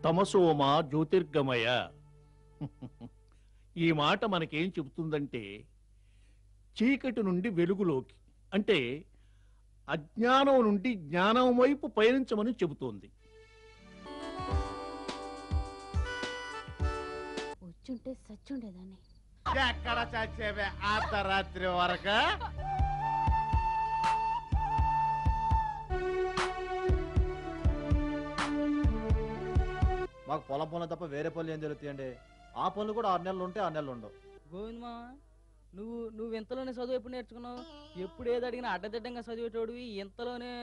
తమసోమ జ్యోతిర్గమయ ఈ మాట మనకేం చెబుతుందంటే చీకటి నుండి వెలుగులోకి అంటే అజ్ఞానం నుండి జ్ఞానం వైపు పయనించమని చెబుతోంది వచ్చుంటే సచ్చుండేదాన్ని ఎక్కడ చచ్చేవే అర్ధరాత్రి వరకు మాకు పొలం పనులు తప్ప వేరే పనులు ఏం జరుగుతాయండి ఆ పనులు కూడా ఆరు నెలలు ఉంటే ఆరు నెలలు ఉండవు గోవిందమా నువ్వు నువ్వు ఇంతలోనే చదువు ఎప్పుడు నేర్చుకున్నావు ఎప్పుడు ఏది అడిగినా అడ్డదిడ్డంగా చదివేటోడివి ఇంతలోనే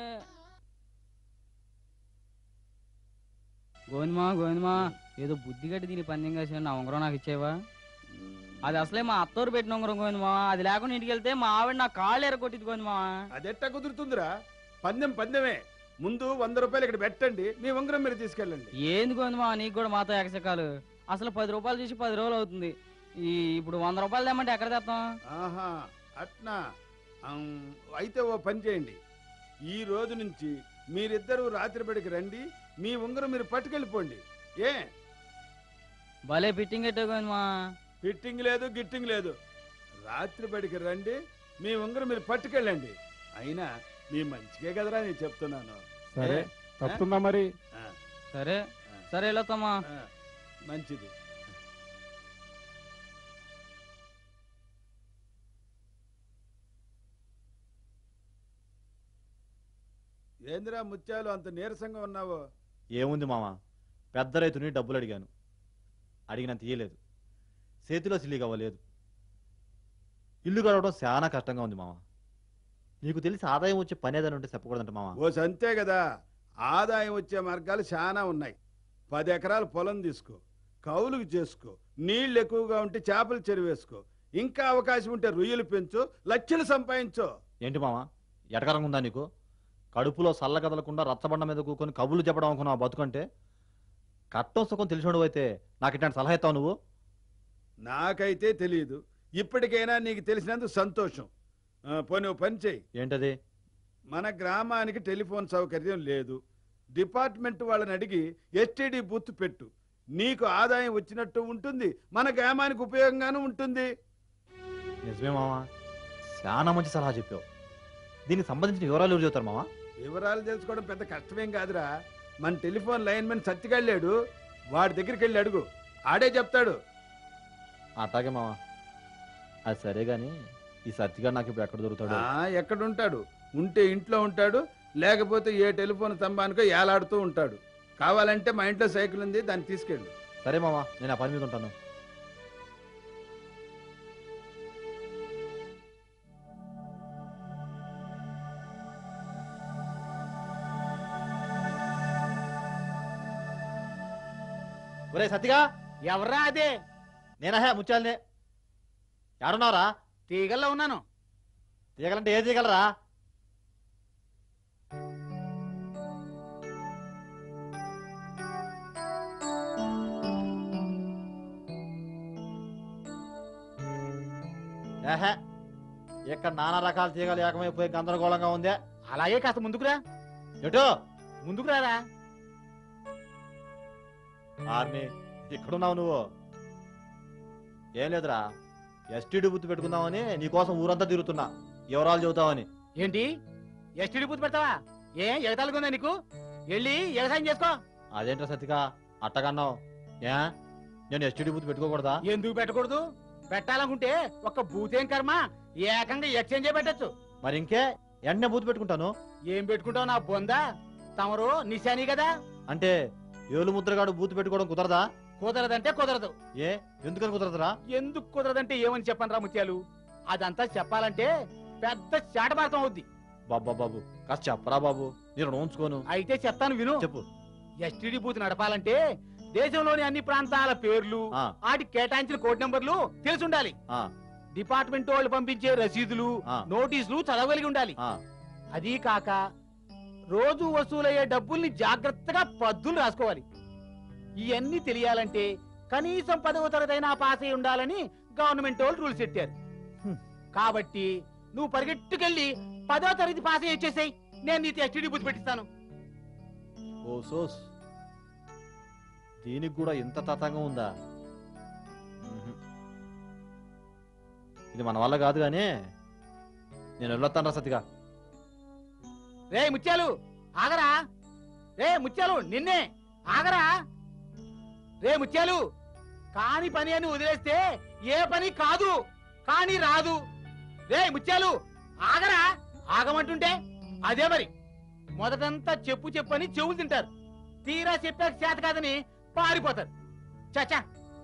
గోవిందమా గోవిందమా ఏదో బుద్ధి గట్టి దీని పందెం కాసి నా ఉంగరం నాకు ఇచ్చేవా అది అసలే మా అత్తోరు పెట్టిన ఉంగరం గోవిందమా అది లేకుండా ఇంటికి వెళ్తే మా ఆవిడ నా కాళ్ళు ఎరగొట్టింది గోవిందమా అదెట్టా కుదురుతుందిరా పందెం పందెమే ముందు వంద రూపాయలు ఇక్కడ పెట్టండి మీ ఉంగరం మీరు తీసుకెళ్ళండి ఏంది గోవిందమా నీకు కూడా మాతో ఎకసకాలు అసలు పది రూపాయలు చూసి పది రోజులు అవుతుంది ఈ ఇప్పుడు వంద రూపాయలు తెమ్మంటే ఎక్కడ తెస్తాం ఆహా అట్నా అం, అయితే ఓ పని చేయండి ఈ రోజు నుంచి మీరిద్దరూ రాత్రి బడికి రండి మీ ఉంగరం మీరు పట్టుకెళ్ళిపోండి ఏ భలే ఫిట్టింగ్ పెట్టే గోవిందమా ఫిట్టింగ్ లేదు గిట్టింగ్ లేదు రాత్రి బడికి రండి మీ ఉంగరం మీరు పట్టుకెళ్ళండి అయినా మీ మంచిగే కదరా నేను చెప్తున్నాను సరే ఏ? తప్పుతుందా మరి ఆ, సరే సరే వెళ్ళొస్తామా ఆ, మంచిది ఏందిరా ముత్యాలు అంత నీరసంగా ఉన్నావు ఏముంది మామ పెద్ద రైతుని డబ్బులు అడిగాను అడిగినంత ఇయ్యలేదు చేతిలో సిల్లి అవ్వలేదు ఇల్లు గడవడం చాలా కష్టంగా ఉంది మామ నీకు తెలిసి ఆదాయం వచ్చే పని ఏదైనా ఉంటే చెప్పకూడదంట మామ ఓ సంతే కదా ఆదాయం వచ్చే మార్గాలు చాలా ఉన్నాయి పది ఎకరాల పొలం తీసుకో కౌలుకు చేసుకో నీళ్లు ఎక్కువగా ఉంటే చేపలు చెరువేసుకో ఇంకా అవకాశం ఉంటే రొయ్యలు పెంచు లక్షలు సంపాదించు ఏంటి మామ ఎటకరంగా ఉందా నీకు కడుపులో సల్ల కదలకుండా రచ్చబండ మీద కూకొని కబుర్లు చెప్పడం అనుకున్నావు బతుకంటే కట్టం సుఖం తెలిసినోడు అయితే నాకు ఇట్లాంటి సలహా ఇస్తావు నువ్వు నాకైతే తెలియదు ఇప్పటికైనా నీకు తెలిసినందుకు సంతోషం ఆ, పోనీ ఓ పని చెయ్యి ఏంటది మన గ్రామానికి టెలిఫోన్ సౌకర్యం లేదు డిపార్ట్మెంట్ వాళ్ళని అడిగి ఎస్టీడీ బూత్ పెట్టు నీకు ఆదాయం వచ్చినట్టు ఉంటుంది మన గ్రామానికి ఉపయోగంగాను ఉంటుంది నిజమే మామ చాలా మంచి సలహా చెప్పావు దీనికి సంబంధించిన వివరాలు ఎవరు చెబుతారు మామ వివరాలు తెలుసుకోవడం పెద్ద కష్టమేం కాదురా మన టెలిఫోన్ లైన్ మెన్ సత్తికెళ్ళాడు వాడి దగ్గరికి వెళ్ళి అడుగు ఆడే చెప్తాడు అట్లాగే మామ అది సరే గాని ఈ సత్తిగా నాకు ఇప్పుడు ఎక్కడ దొరుకుతాడు ఆ ఎక్కడుంటాడు ఉంటే ఇంట్లో ఉంటాడు లేకపోతే ఏ టెలిఫోన్ స్తంభానికో ఏలాడుతూ ఉంటాడు కావాలంటే మా ఇంట్లో సైకిల్ ఉంది దాన్ని తీసుకెళ్ళు సరే మామ నేను ఆ పని మీద ఉంటాను ఒరే సత్తిగా ఎవర్రా అదే నేనహే ముచ్చాలనే ఎవరున్నావురా తీగల్లో ఉన్నాను తీయగలంటే ఏ తీయగలరా ఏహే ఇక్కడ నానా రకాల తీగలు ఏకమైపోయి గందరగోళంగా ఉందే అలాగే కాస్త ముందుకురా ఎటు ముందుకు రారా ఆర్మీ ఇక్కడున్నావు నువ్వు ఏం లేదురా ఎస్టీడీ బుద్ధి పెట్టుకుందామని నీకోసం ఊరంతా తిరుగుతున్నా వివరాలు చెబుతామని ఏంటి ఎస్టీడీ బూత్ పెడతావా ఏ ఎగతాలుగుందా నీకు వెళ్ళి వ్యవసాయం చేసుకో అదేంట్రా సత్తిగా అట్టగన్నావు ఏ నేను ఎస్టీడీ బుద్ధి పెట్టుకోకూడదా ఎందుకు పెట్టకూడదు పెట్టాలనుకుంటే ఒక్క బూత్ ఏం కర్మ ఏకంగా ఎక్స్చేంజ్ పెట్టచ్చు మరి ఇంకే ఎండనే బూత్ పెట్టుకుంటాను ఏం పెట్టుకుంటావు నా బొందా తమరు నిశాని కదా అంటే ఏలు ముద్రగాడు బూత్ పెట్టుకోవడం కుదరదా కుదరదంటే కుదరదు ఏ ఎందుకని కుదరదురా ఎందుకు కుదరదంటే ఏమని చెప్పను రా ముత్యాలు అదంతా చెప్పాలంటే పెద్ద చాటభారతం అవుద్ది బాబా బాబు కాస్త చెప్పరా బాబు నేను ఉంచుకోను అయితే చెప్తాను విను చెప్పు ఎస్టీడీ బూత్ నడపాలంటే దేశంలోని అన్ని ప్రాంతాల పేర్లు ఆ వాటికి కేటాయించిన కోడ్ నెంబర్లు తెలిసి ఉండాలి ఆ డిపార్ట్మెంట్ వాళ్ళు పంపించే రసీదులు ఆ. నోటీసులు చదవగలిగి ఉండాలి ఆ అదీ కాక రోజు వసూలయ్యే డబ్బుల్ని జాగ్రత్తగా పద్దులు రాసుకోవాలి ఇవన్నీ తెలియాలంటే కనీసం పదవ తరగతైనా పాస్ అయి ఉండాలని గవర్నమెంట్ వాళ్ళు రూల్స్ పెట్టారు హ్మ్. కాబట్టి నువ్వు పరిగెట్టుకెళ్ళి పదో తరగతి పాస్ అయ్యి వచ్చేసాయి నేను నీకు ఎస్టీడీ బుద్ధి పెట్టిస్తాను ఓ సోస్ దీనికి కూడా ఇంత తతంగం ఉందా మ్మ్హ్. ఇది మన వల్ల కాదు కానీ నేను వెళ్ళొస్తాను సతిగా రే ముత్యాలు ఆగరా రే ముత్యాలు నిన్నే ఆగరా రే ముత్యాలు కాని పని అని వదిలేస్తే ఏ పని కాదు కాని రాదు రే ముత్యాలు ఆగరా ఆగమంటుంటే అదే మరి మొదటంతా చెప్పు చెప్పు అని చెవులు తింటారు తీరా చెప్పాక చేత కాదని పారిపోతారు చచ్చా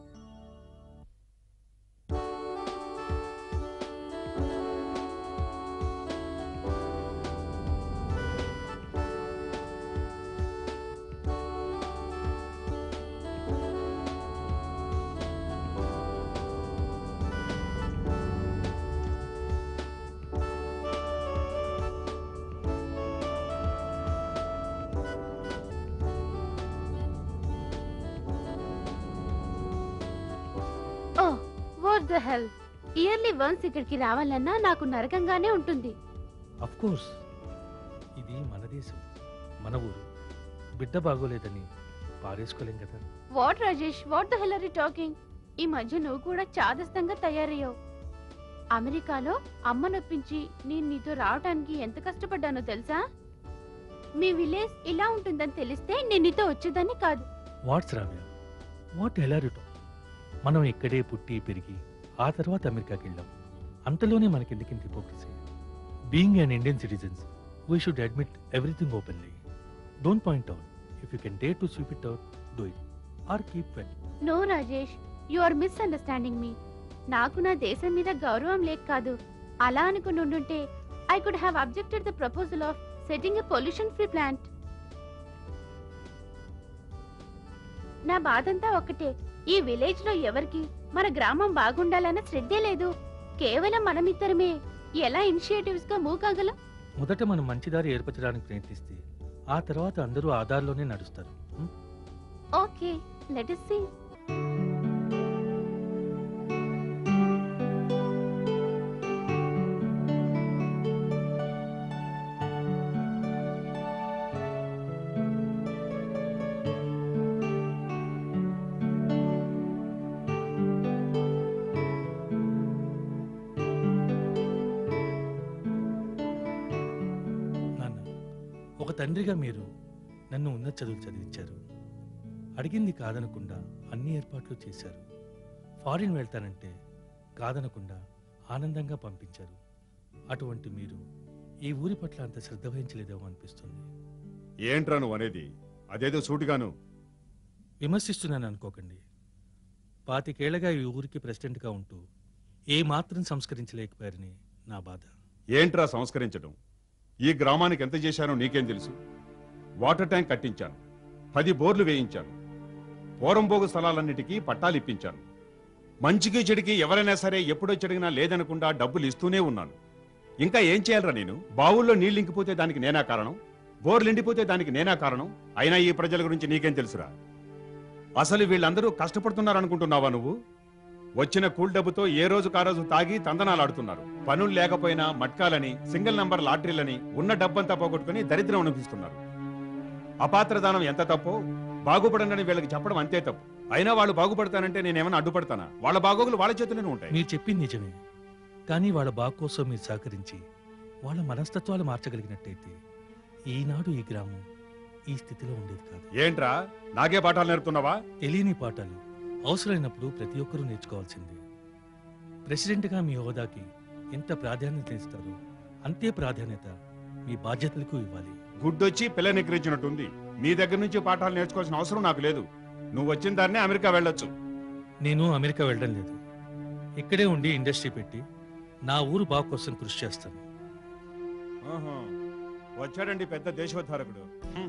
oh what the hell yearly once ఇక్కడికి రావాలన్నా నాకు నరకంగానే ఉంటుంది అఫ్ కోర్స్ ఇది మన దేశం మన ఊరు బిడ్డ బాగోలేదని పారేసుకోలేం కదా what Rajesh what the hell are talking ఈ మధ్య నువ్వు కూడా చాదస్తంగా తయారయ్యావు అమెరికాలో అమ్మ నొప్పించి నేను నీతో రావడానికి ఎంత కష్టపడ్డానో తెలుసా మీ విలేజ్ ఇలా ఉంటుందని తెలిస్తే నేను నీతో వచ్చేదాన్ని కాదు వాట్స్ రావ్య వాట్ ఎలారిటో మనం ఇక్కడే పుట్టి పెరిగి ఆ తర్వాత అమెరికాకి వెళ్ళాం అంతలోనే మనకెందుకింత hypocrisy being an Indian citizens we should admit everything openly don't point out if you can dare to sweep it out do it or keep well no Rajesh you are misunderstanding me నాకు నా దేశం మీద గౌరవం లేక కాదు అలా అనుకుని ఉండుంటే I could have objected the proposal of setting a pollution free plant నా బాధంతా ఒక్కటే ఈ విలేజ్ లో ఎవరికి మన గ్రామం బాగుండాలన్న శ్రద్ధే లేదు కేవలం మనమిద్దరమే ఎలా ఇనిషియేటివ్స్ గా మూవ్ కాగలం మొదట మనం మంచి దారి ఏర్పరచడానికి ప్రయత్నిస్తే ఆ తర్వాత అందరూ ఆధార్లోనే నడుస్తారు హ్మ్? ఓకే లెట్ us see నాన్న ఒక తండ్రిగా మీరు నన్ను ఉన్నత చదువులు చదివించారు అడిగింది కాదనకుండా అన్ని ఏర్పాట్లు చేశారు ఫారిన్ వెళ్తానంటే కాదనకుండా ఆనందంగా పంపించారు అటువంటి మీరు ఈ ఊరి పట్ల అంత శ్రద్ధ వహించలేదేమో అనిపిస్తుంది ఏంట్రా నువ్వు అనేది అదేదో సూటిగాను విమర్శిస్తున్నాను అనుకోకండి పాతికేళ్లగా ఈ ఊరికి ప్రెసిడెంట్గా ఉంటూ ఏ మాత్రం సంస్కరించలేకపోయారని నా బాధ ఏంట్రా సంస్కరించడం ఈ గ్రామానికి ఎంత చేశానో నీకేం తెలుసు వాటర్ ట్యాంక్ కట్టించాను పది బోర్లు వేయించాను పోరంబోగు స్థలాలన్నిటికీ పట్టాలు ఇప్పించాను మంచికి చెడికి ఎవరైనా సరే ఎప్పుడో చెడిగినా లేదనకుండా డబ్బులు ఇస్తూనే ఉన్నాను ఇంకా ఏం చేయాలరా నేను బావుల్లో నీళ్ళు ఇంకిపోతే దానికి నేనా కారణం బోర్లు ఎండిపోతే దానికి నేనా కారణం అయినా ఈ ప్రజల గురించి నీకేం తెలుసురా అసలు వీళ్ళందరూ కష్టపడుతున్నారు అనుకుంటున్నావా నువ్వు వచ్చిన కూల్ డబ్బుతో ఏ రోజు రోజు తాగి తందనాలాడుతున్నారు పనులు లేకపోయినా మట్కాలని సింగిల్ నంబర్ లాటరీలని ఉన్న డబ్బంతా పోగొట్టుకుని దరిద్రం అనిపిస్తున్నారు అపాత్రదానం ఎంత తప్పో బాగుపడండి వీళ్ళకి చెప్పడం అంతే తప్పు అయినా వాళ్ళు బాగుపడతానంటే నేనేమైనా అడ్డుపడతానా వాళ్ళ బాగోగులు వాళ్ళ చేతుల్లోనే ఉంటాయి మీరు చెప్పింది నిజమే కానీ వాళ్ళ బాగు కోసం మీరు సహకరించి వాళ్ళ మనస్తత్వాలు మార్చగలిగినట్టయితే ఈనాడు ఈ గ్రామం ఈ స్థితిలో ఉండేది కాదు ఏంట్రా నాకే పాఠాలు నేర్పుతున్నావా తెలియని పాఠాలు అవసరమైనప్పుడు ప్రతి ఒక్కరూ నేర్చుకోవాల్సిందే ప్రెసిడెంట్గా మీ హోదాకి ఎంత ప్రాధాన్యత ఇస్తారో అంతే ప్రాధాన్యత మీ బాధ్యతలకు ఇవ్వాలి గుడ్డొచ్చి పిల్ల నిగ్రహించినట్టుంది మీ దగ్గర నుంచి పాఠాలు నేర్చుకోవాల్సిన అవసరం నాకు లేదు నువ్వు వచ్చిన దాన్నే అమెరికా వెళ్ళొచ్చు నేను అమెరికా వెళ్ళడం లేదు ఇక్కడే ఉండి ఇండస్ట్రీ పెట్టి నా ఊరు బాగు కోసం కృషి చేస్తాను ఆహా. వచ్చాడండి పెద్ద దేశోద్ధారకుడు హ్మ్.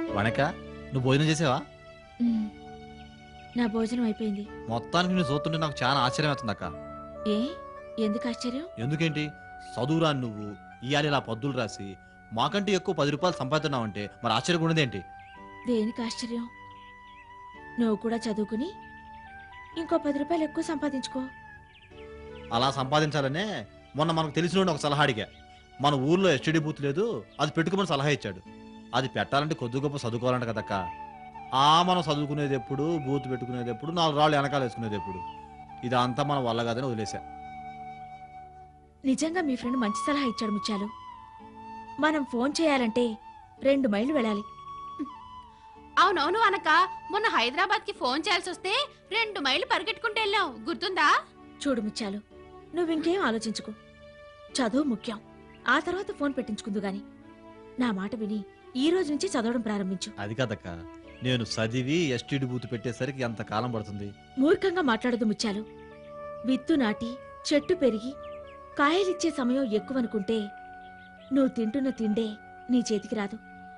వనక నువ్వు భోజనం చేసావా ఉమ్. నా భోజనం అయిపోయింది మొత్తానికి నువ్వు చూస్తుంటే నాకు చాలా ఆశ్చర్యం అవుతుంది అక్క ఏ ఎందుకు ఆశ్చర్యం ఎందుకేంటి చదువురాని నువ్వు ఇయాలి ఇలా పద్దులు రాసి మాకంటే ఎక్కువ పది రూపాయలు సంపాదిస్తున్నావంటే మరి ఆశ్చర్యం ఉన్నదేంటి దేనికి ఆశ్చర్యం నువ్వు కూడా చదువుకుని ఇంకో పది రూపాయలు ఎక్కువ సంపాదించుకో అలా సంపాదించాలనే మొన్న మనకు తెలిసిన ఒక సలహా అడిగా మన ఊర్లో ఎస్టీడీ బూత్ లేదు అది పెట్టుకోమని సలహా ఇచ్చాడు అది పెట్టాలంటే కొద్ది గొప్ప చదువుకోవాలంట కదక్క ఆ మనం చదువుకునేది ఎప్పుడు బూత్ పెట్టుకునేది ఎప్పుడు నాలుగు రాళ్ళు వెనకాల వేసుకునేది ఎప్పుడు ఇదంతా మన వల్ల కాదని వదిలేశా నిజంగా మీ ఫ్రెండ్ మంచి సలహా ఇచ్చాడు ముత్యాలు మనం ఫోన్ చేయాలంటే రెండు మైళ్ళు వెళ్ళాలి అవునవును అనక మొన్న హైదరాబాద్ కి ఫోన్ చేయాల్సి వస్తే రెండు మైళ్ళు పరిగెట్టుకుంటూ వెళ్ళాం గుర్తుందా చూడు ముత్యాలు నువ్వింకేం ఆలోచించుకో చదువు ముఖ్యం ఆ తర్వాత ఫోన్ పెట్టించుకుందు గాని నా మాట విని ఈ రోజు నుంచి చదవడం ప్రారంభించు అది కదక్క నేను చదివి ఎస్టీడీ బూత్ పెట్టేసరికి ఎంత కాలం పడుతుంది మూర్ఖంగా మాట్లాడదు ముత్యాలు విత్తు నాటి చెట్టు పెరిగి కాయలిచ్చే సమయం ఎక్కువనుకుంటే నువ్వు తింటున్న తిండే నీ చేతికి రాదు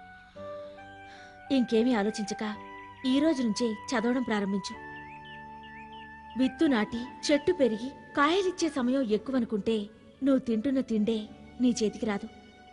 ఇంకేమీ ఆలోచించక ఈ రోజు నుంచే చదవడం ప్రారంభించు విత్తు నాటి చెట్టు పెరిగి కాయలిచ్చే సమయం ఎక్కువనుకుంటే నువ్వు తింటున్న తిండే నీ చేతికి రాదు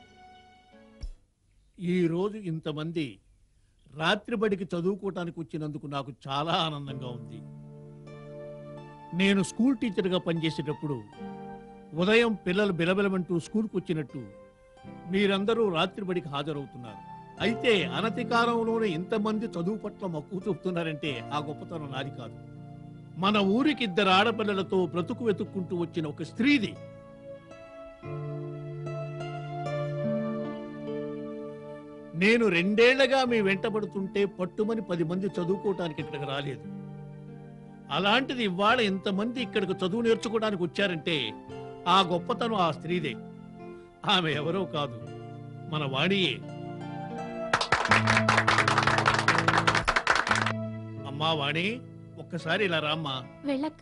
ఈ రోజు ఇంతమంది రాత్రి బడికి చదువుకోవటానికి వచ్చినందుకు నాకు చాలా ఆనందంగా ఉంది నేను స్కూల్ టీచర్గా పనిచేసేటప్పుడు ఉదయం పిల్లలు బిలబిలమంటూ స్కూల్కి వచ్చినట్టు మీరందరూ రాత్రి బడికి హాజరవుతున్నారు అయితే అనతి కాలంలోనే ఇంతమంది చదువు పట్ల మక్కువ చూపుతున్నారంటే ఆ గొప్పతనం నాది కాదు మన ఊరికి ఇద్దరు ఆడపిల్లలతో బ్రతుకు వెతుక్కుంటూ వచ్చిన ఒక స్త్రీది నేను రెండేళ్లగా మీ వెంటబడుతుంటే పట్టుమని పది మంది చదువుకోవటానికి ఇక్కడికి రాలేదు అలాంటిది ఇవాళ ఇంతమంది ఇక్కడికి చదువు నేర్చుకోవడానికి వచ్చారంటే ఆ గొప్పతనం ఆ స్త్రీదే ఆమె ఎవరో కాదు మన వాణియే అమ్మా వాణి ఒక్కసారి ఇలా రామ్మా వెళ్ళక్క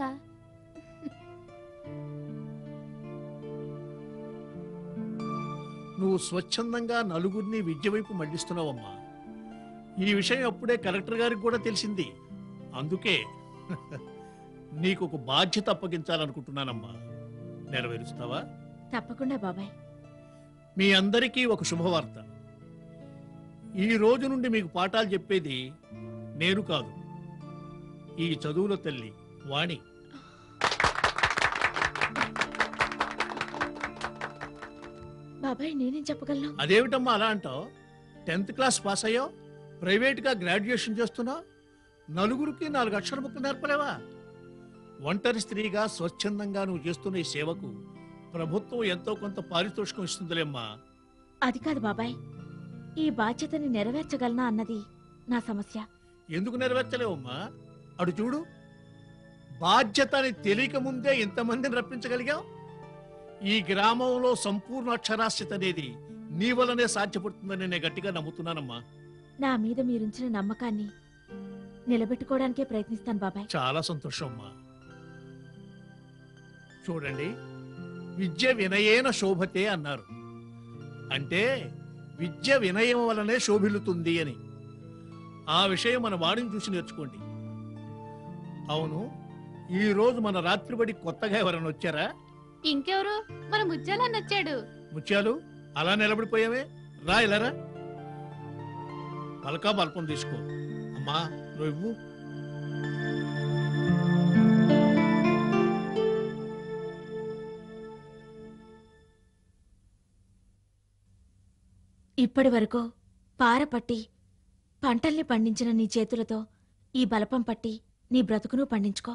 నువ్వు స్వచ్ఛందంగా నలుగురిని విద్య వైపు మళ్లిస్తున్నావమ్మా ఈ విషయం అప్పుడే కలెక్టర్ గారికి కూడా తెలిసింది అందుకే నీకు ఒక బాధ్యత అప్పగించాలనుకుంటున్నానమ్మా నెరవేరుస్తావా తప్పకుండా బాబాయ్ మీ అందరికీ ఒక శుభవార్త ఈ రోజు నుండి మీకు పాఠాలు చెప్పేది నేను కాదు ఈ చదువుల తల్లి వాణి బాబాయ్ నేనేం చెప్పగలను అదేమిటమ్మా అలా అంటావు టెన్త్ క్లాస్ పాస్ అయ్యావు ప్రైవేట్గా గ్రాడ్యుయేషన్ చేస్తున్నావు నలుగురికి నాలుగు అక్షర ముక్కలు నేర్పలేవా ఒంటరి స్త్రీగా స్వచ్ఛందంగా నువ్వు చేస్తున్న ఈ సేవకు ప్రభుత్వం ఎంతో కొంత పారితోషికం ఇస్తుందిలేమ్మా అది కాదు బాబాయ్ ఈ బాధ్యతని నెరవేర్చగలనా అన్నది నా సమస్య ఎందుకు నెరవేర్చలేవమ్మా అడు చూడు బాధ్యత అని తెలియక ముందే ఇంతమందిని రప్పించగలిగావు ఈ గ్రామంలో సంపూర్ణ అక్షరాస్యత అనేది నీ వల్లనే సాధ్యపడుతుందని నేను గట్టిగా నమ్ముతున్నానమ్మా నా మీద మీరుంచిన నమ్మకాన్ని నిలబెట్టుకోవడానికే ప్రయత్నిస్తాను బాబాయ్ చాలా సంతోషం అమ్మా చూడండి విద్య వినయేన శోభతే అన్నారు అంటే విద్య వినయం వలనే శోభిల్లుతుంది అని ఆ విషయం మన వాడిని చూసి నేర్చుకోండి అవును ఈ రోజు మన రాత్రిబడి కొత్తగా ఎవరైనా వచ్చారా ఇంకెవరు మన ముత్యాల నచ్చాడు ముత్యాలు అలా నిలబడిపోయావే రా ఇలా రా పలకా బల్పం తీసుకో అమ్మా నువ్వు ఇప్పటి వరకు పారపట్టి పంటల్ని పండించిన నీ చేతులతో ఈ బలపం పట్టి నీ బ్రతుకును పండించుకో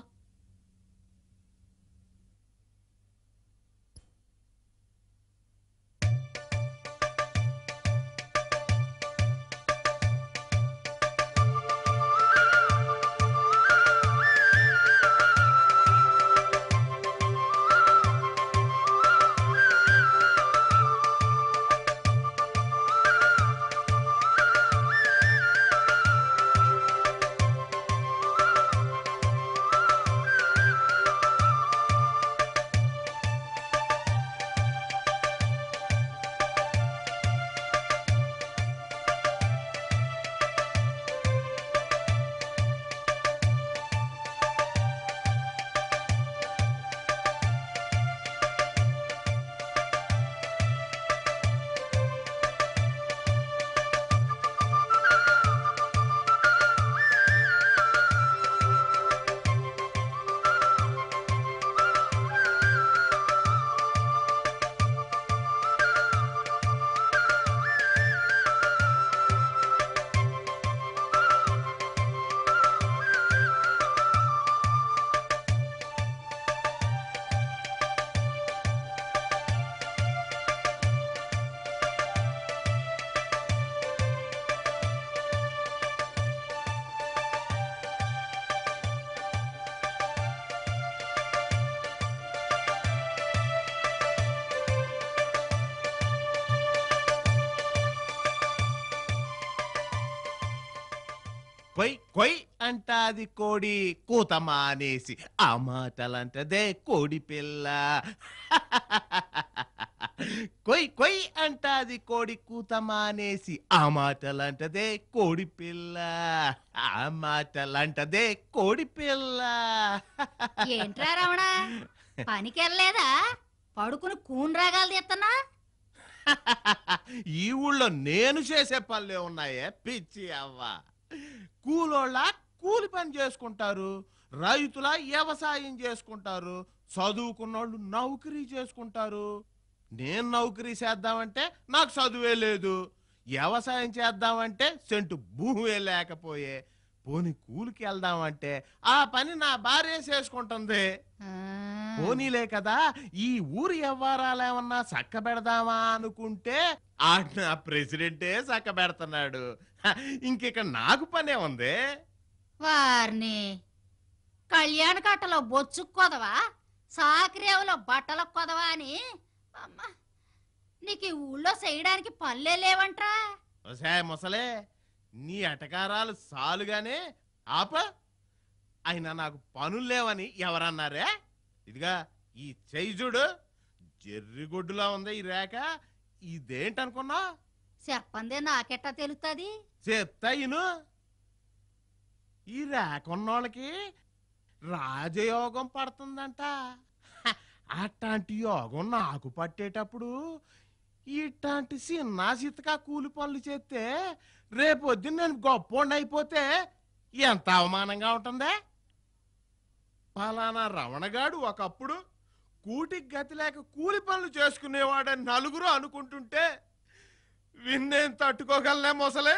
కొయ్ కొయ్ అంటాది కోడి కూత మానేసి ఆ మాటలంటదే కోడి పిల్ల కొయ్ కొయ్ అంటాది కోడి కూత మానేసి ఆ మాటలంటదే కోడి పిల్ల ఆ మాటలంటదే కోడి పిల్ల ఏంట్రా రమణ పనికెళ్ళలేదా పడుకుని కూన్ రాగాలు తీస్తున్నా ఈ ఊళ్ళో నేను చేసే పనులే ఉన్నాయే పిచ్చి అవ్వ కూలోళ్ళ కూలి పని చేసుకుంటారు రైతుల వ్యవసాయం చేసుకుంటారు చదువుకున్నోళ్ళు నౌకరీ చేసుకుంటారు నేను నౌకరీ చేద్దామంటే నాకు చదువే లేదు వ్యవసాయం చేద్దామంటే సెంటు భూమే లేకపోయే పోని కూలికి వెళ్దామంటే ఆ పని నా భార్య చేసుకుంటుంది పోనీలే కదా ఈ ఊరి వ్యవహారాలేమన్నా చక్క పెడదామా అనుకుంటే ఆ నా ప్రెసిడెంటే చక్క పెడుతున్నాడు హ, ఇంకిక నాకు పనే ఉంది వారిని కళ్యాణ కట్టలో బొచ్చు కొదవా సాకిరేవులో బట్టల కొదవా అని అమ్మ నీకు ఈ ఊళ్ళో చేయడానికి పనులే లేవంట్రా ఒసే ముసలే నీ అటకారాలు సాలుగానే ఆప అయినా నాకు పనులు లేవని ఎవరన్నారే ఇదిగా ఈ చెయ్యి చూడు జర్రిగొడ్డులా ఉంది ఈ రేఖ ఇదేంటనుకున్నా చెప్పందే నాకెట్టా తెలుస్తుంది చెప్తా ఇను ఈ రేఖ ఉన్నోళ్ళకి రాజయోగం పడుతుందంట హ, అట్లాంటి యోగం నాకు పట్టేటప్పుడు ఇట్లాంటి చిన్న సితకా కూలి పనులు చేస్తే రేపొద్దున నేను గొప్పోండి అయిపోతే ఎంత అవమానంగా ఉంటుందే పలానా రమణగాడు ఒకప్పుడు కూటికి గతి లేక కూలి పనులు చేసుకునేవాడని నలుగురు అనుకుంటుంటే విన్నేం తట్టుకోగలనే మొసలే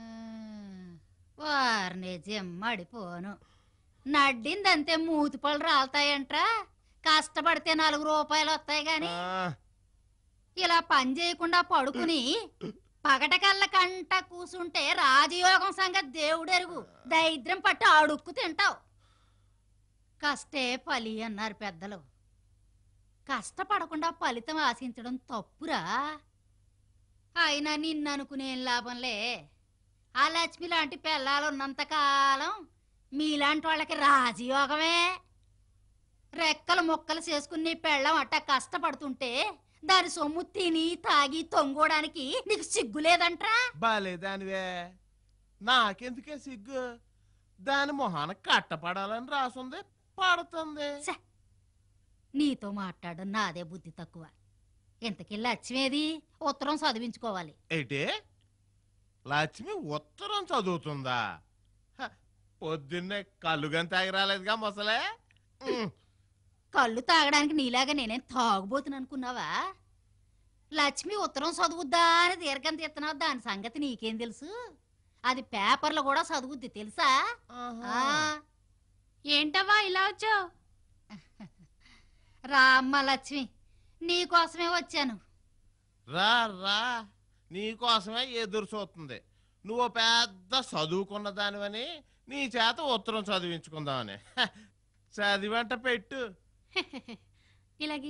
వారిని జిమ్మడిపోను నడ్డిందంతే మూతి పళ్ళు రాలుతాయంట్రా కష్టపడితే నాలుగు రూపాయలు వస్తాయి గాని ఇలా పని చేయకుండా పడుకుని పగటకల్ల కంట కూసుంటే రాజయోగం సంగతి దేవుడెరుగు దరిద్రం పట్టి అడుక్కు తింటావు కష్టే ఫలి అన్నారు పెద్దలు కష్టపడకుండా ఫలితం ఆశించడం తప్పురా అయినా నిన్ను అనుకునేం లాభంలే ఆ లక్ష్మి లాంటి పిల్లలు ఉన్నంతకాలం మీలాంటి వాళ్ళకి రాజయోగమే రెక్కలు మొక్కలు చేసుకుని నీ పెళ్ళం అట్ట కష్టపడుతుంటే దాని సొమ్ము తిని తాగి తొంగోడానికి నీకు సిగ్గు లేదంట్రా బాలేదానివే నాకెందుకే సిగ్గు దాని మొహాన కట్టపడాలని రాసుంది పడుతుంది నీతో మాట్లాడడం నాదే బుద్ధి తక్కువ ఇంతకీ లక్ష్మేది ఉత్తరం చదివించుకోవాలి ఏంటి లక్ష్మి ఉత్తరం చదువుతుందా హ, పొద్దున్నే కళ్ళుగని తాగి రాలేదుగా మొసలే ఉమ్, కళ్ళు తాగడానికి నీలాగా నేనేం తాగుబోతున్నా అనుకున్నావా లక్ష్మి ఉత్తరం చదువుద్దా అని దీర్ఘం తీస్తున్నావు దాని సంగతి నీకేం తెలుసు అది పేపర్లో కూడా చదువుద్ది తెలుసా ఆ, ఏంటవ్వా ఇలా వచ్చావు రా అమ్మ లక్ష్మి నీకోసమే వచ్చాను రా రా నీకోసమే ఎదురు చూస్తుంది నువ్వు పెద్ద చదువుకున్న దానివని నీ చేత ఉత్తరం చదివించుకుందామని హ, చదివంట పెట్టు ఇలాగే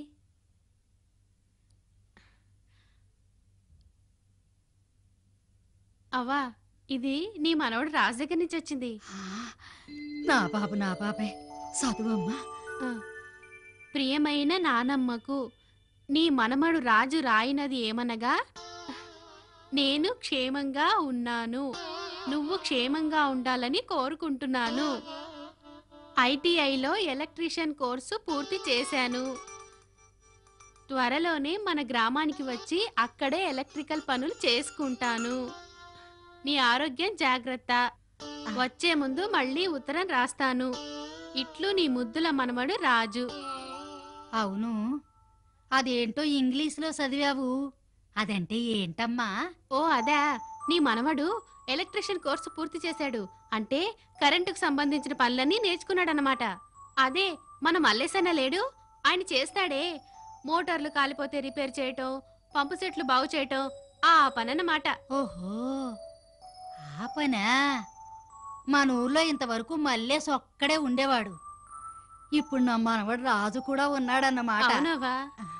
అవ్వా ఇది నీ మనవడు రాజు దగ్గర నుంచి వచ్చింది నా బాబు నా బాబే చదువమ్మా ఆ. ప్రియమైన నానమ్మకు నీ మనమడు రాజు రాయినది ఏమనగా నేను క్షేమంగా ఉన్నాను నువ్వు క్షేమంగా ఉండాలని కోరుకుంటున్నాను ఐటీఐలో ఎలక్ట్రీషియన్ కోర్సు పూర్తి చేశాను త్వరలోనే మన గ్రామానికి వచ్చి అక్కడే ఎలక్ట్రికల్ పనులు చేసుకుంటాను నీ ఆరోగ్యం జాగ్రత్త వచ్చే ముందు మళ్ళీ ఉత్తరం రాస్తాను ఇట్లు నీ ముద్దుల మనమడు రాజు అవును అదేంటో ఇంగ్లీష్లో చదివావు అదంటే ఏంటమ్మా ఓ అదా నీ మనవడు ఎలక్ట్రీషియన్ కోర్సు పూర్తి చేశాడు అంటే కరెంటుకు సంబంధించిన పనులన్నీ నేర్చుకున్నాడనమాట అదే మన మల్లేసన్న లేడు ఆయన చేస్తాడే మోటార్లు కాలిపోతే రిపేర్ చేయటం పంపు సెట్లు బాగు చేయటం ఆ పనన్నమాట ఓహో ఆ పనా మన ఊర్లో ఇంతవరకు మల్లేసి ఒక్కడే ఉండేవాడు ఇప్పుడు నా మనవడు రాజు కూడా ఉన్నాడన్నమాట అవునవ్వా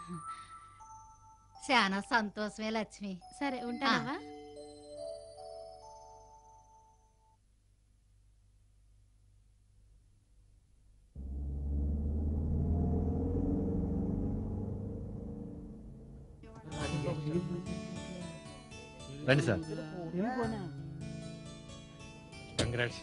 చాలా సంతోషమే లక్ష్మి సరే ఉంటానవ్వా రండి సార్ కంగ్రాట్స్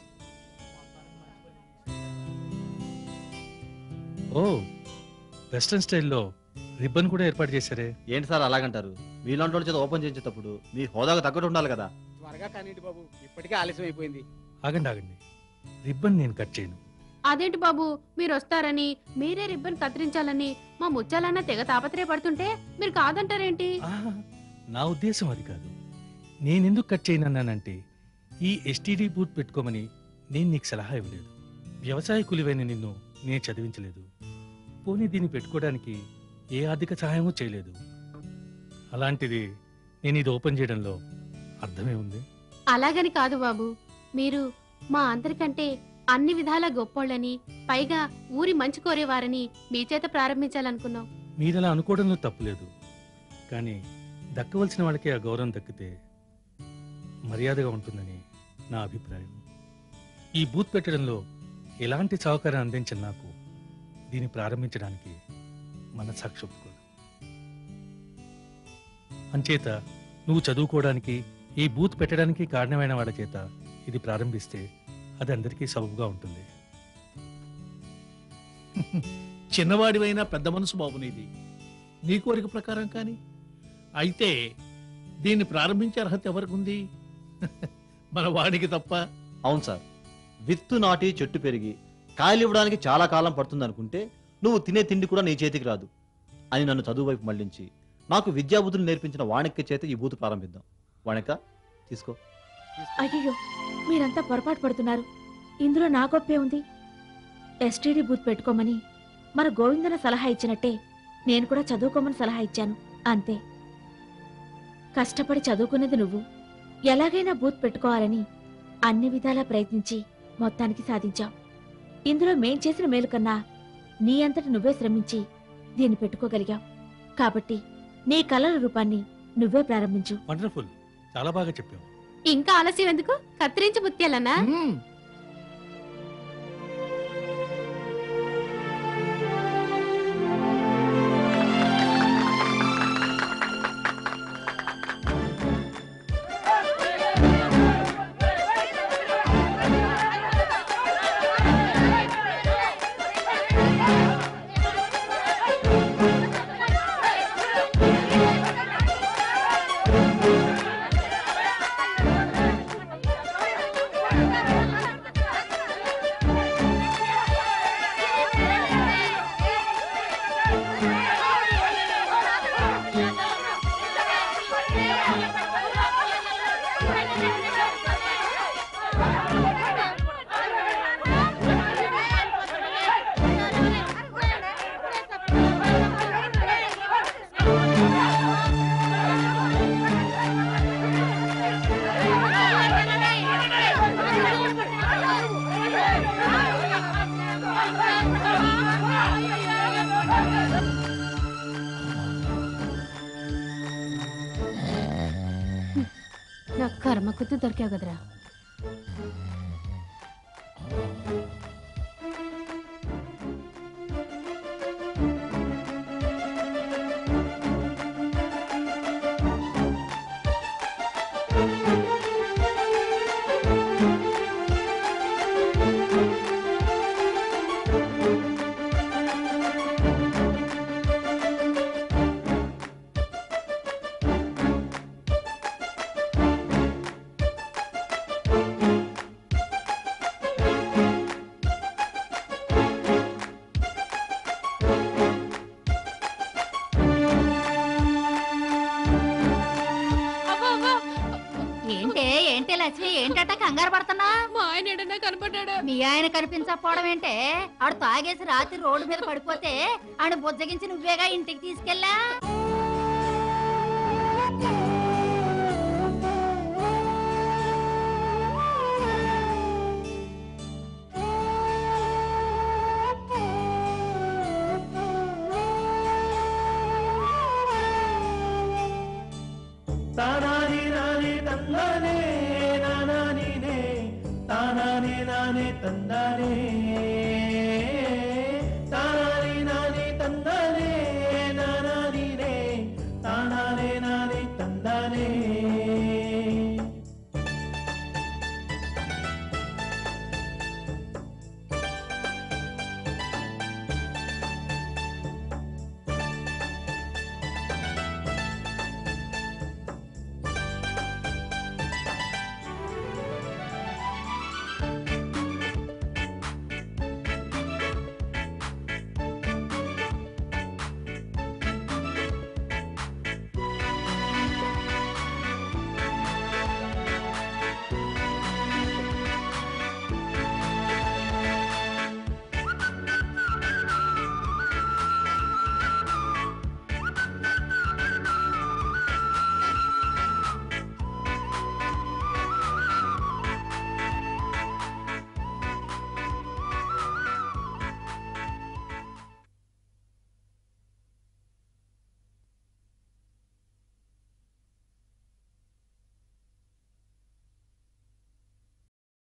ఓ వెస్ట్రన్ స్టైల్లో రిబ్బన్ కూడా ఏర్పాటు చేశారే ఏంటి సార్ అలాగంటారు మీలాంటి వాళ్ళ చేత ఓపెన్ చేసేటప్పుడు మీ హోదాకు తగ్గట్టు ఉండాలి కదా త్వరగా కానివ్వండి బాబు ఇప్పటికే ఆలస్యం అయిపోయింది ఆగండి ఆగండి రిబ్బన్ నేను కట్ చేయను అదేంటి బాబు మీరు వస్తారని మీరే రిబ్బన్ కత్తిరించాలని మా ముచ్చాలన్న తెగ తాపత్రయపడుతుంటే మీరు కాదంటారేంటి ఆహా, నా ఉద్దేశం అది కాదు నేనెందుకు కట్ చేయనన్నానంటే ఈ ఎస్టీడీ బూత్ పెట్టుకోమని నేను నీకు సలహా ఇవ్వలేదు వ్యవసాయ కులివైన నిన్ను నేను చదివించలేదు పోనీ దీన్ని పెట్టుకోవడానికి ఏ ఆర్థిక సహాయమూ చేయలేదు అలాంటిది నేను ఇది ఓపెన్ చేయడంలో అర్థమే ఉంది అలాగని కాదు బాబు మీరు మా అందరికంటే అన్ని విధాలా గొప్పోళ్ళని పైగా ఊరి మంచి కోరేవారని మీ చేత ప్రారంభించాలనుకున్నాం మీరలా అనుకోవడంలో తప్పులేదు కానీ దక్కవలసిన వాళ్ళకి ఆ గౌరవం దక్కితే మర్యాదగా ఉంటుందని నా అభిప్రాయం ఈ బూత్ పెట్టడంలో ఎలాంటి సహకారం అందించిన నాకు దీన్ని ప్రారంభించడానికి మనసాక్షి ఒప్పుకోదు అంచేత నువ్వు చదువుకోవడానికి ఈ బూత్ పెట్టడానికి కారణమైన వాళ్ళ చేత ఇది ప్రారంభిస్తే అది అందరికీ సబబుగా ఉంటుంది చిన్నవాడివైనా పెద్ద మనసు బాబు నీది నీ కోరిక ప్రకారం కానీ అయితే దీన్ని ప్రారంభించే అర్హత ఎవరికి ఉంది మన వాడికి తప్ప అవును సార్ విత్తు నాటి చెట్టు పెరిగి కాయలు ఇవ్వడానికి చాలా కాలం పడుతుంది అనుకుంటే నువ్వు తినే తిండి కూడా నీ చేతికి రాదు అని నన్ను చదువు వైపు మళ్లించి నాకు విద్యాబుద్ధులు నేర్పించిన వాణిక్య చేత ఈ బూతు ప్రారంభిద్దాం వాణిక తీసుకో అయ్యో మీరంతా పొరపాటు పడుతున్నారు ఇందులో నా గొప్పే ఉంది ఎస్టీడీ బూత్ పెట్టుకోమని మన గోవిందన సలహా ఇచ్చినట్టే నేను కూడా చదువుకోమని సలహా ఇచ్చాను అంతే కష్టపడి చదువుకునేది నువ్వు ఎలాగైనా బూత్ పెట్టుకోవాలని అన్ని విధాలా ప్రయత్నించి మొత్తానికి సాధించావు ఇందులో మేం చేసిన మేలు కన్నా నీ అంతటి నువ్వే శ్రమించి దీన్ని పెట్టుకోగలిగావు కాబట్టి నీ కలల రూపాన్ని నువ్వే ప్రారంభించు వండర్ఫుల్ చాలా బాగా చెప్పావు ఇంకా ఆలస్యం ఎందుకు కత్తిరించి ముత్యాలన్నా మ్మ్. నా కర్మ కొద్ది దొరికావు కదరా ఏంటే ఏంటే లక్ష్మి ఏంటట కంగారు పడుతున్నా మా ఆయన ఎడన్నా కనపడ్డా మీ ఆయన కనిపించకపోవడం ఏంటే ఆడు తాగేసి రాత్రి రోడ్డు మీద పడిపోతే ఆడు బుజ్జగించి నువ్వేగా ఇంటికి తీసుకెళ్ళా తానాని నాని తందానే నానానినే తానానే నానే తందానే